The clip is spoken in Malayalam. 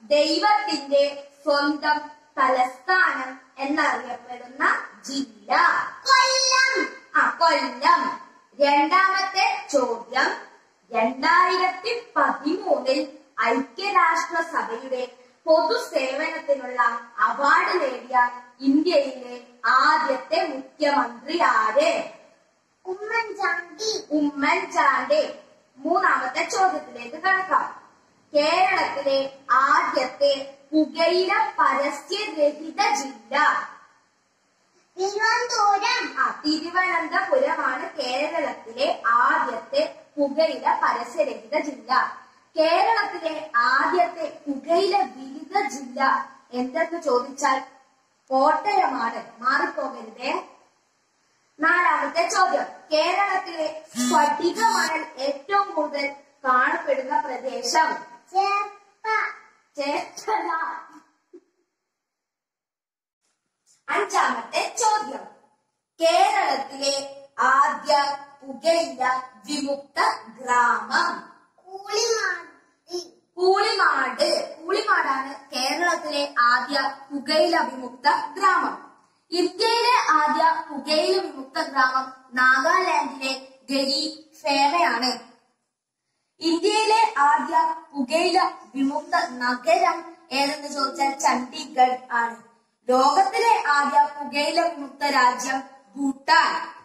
ദൈവത്തിന്റെ സ്വന്തം തലസ്ഥാനം എന്നറിയപ്പെടുന്ന ജില്ല കൊല്ലം ആ കൊല്ലം രണ്ടാമത്തെ ചോദ്യം രണ്ടായിരത്തി പതിമൂന്നിൽ ഐക്യരാഷ്ട്രസഭയുടെ പൊതുസേവനത്തിനുള്ള അവാർഡ് നേടിയ ഇന്ത്യയിലെ ആദ്യത്തെ മുഖ്യമന്ത്രി ആര് ഉമ്മൻചാണ്ടി ഉമ്മൻചാണ്ടി മൂന്നാമത്തെ ചോദ്യത്തിലേക്ക് കടക്കാം കേരളത്തിലെ ആദ്യത്തെ പുകയില പരസ്യരഹിത ജില്ല തിരുവനന്തപുരം ആ തിരുവനന്തപുരമാണ് കേരളത്തിലെ ആദ്യത്തെ പുകയില പരസ്യരഹിത ജില്ല കേരളത്തിലെ ആദ്യത്തെ പുകയില വിരുദ്ധ ജില്ല എന്തെന്ന് ചോദിച്ചാൽ കോട്ടയമാണ് മാറിപ്പോകരുതേ നാലാമത്തെ ചോദ്യം കേരളത്തിലെ സ്ഫടിക മണൽ ഏറ്റവും കൂടുതൽ കാണപ്പെടുന്ന പ്രദേശം ചേർപ്പ ചേർത്തല അഞ്ചാമത്തെ ചോദ്യം കേരളത്തിലെ ആദ്യ പുകയില വിമുക്ത ഗ്രാമം കൂളിമാടി കൂളിമാട് കൂളിമാടാണ് കേരളത്തിലെ ആദ്യ പുകയില വിമുക്ത ഗ്രാമം ഇന്ത്യയിലെ ആദ്യ പുകയില വിമുക്ത ഗ്രാമം നാഗാലാൻഡിലെ ഗരി ഫേമയാണ് ഇന്ത്യയിലെ ആദ്യ പുകയില വിമുക്ത നഗരം ഏതെന്ന് ചോദിച്ചാൽ ചണ്ഡീഗഡ് ആണ് ലോകത്തിലെ ആദ്യ പുകയില വിമുക്ത രാജ്യം ഭൂട്ടാൻ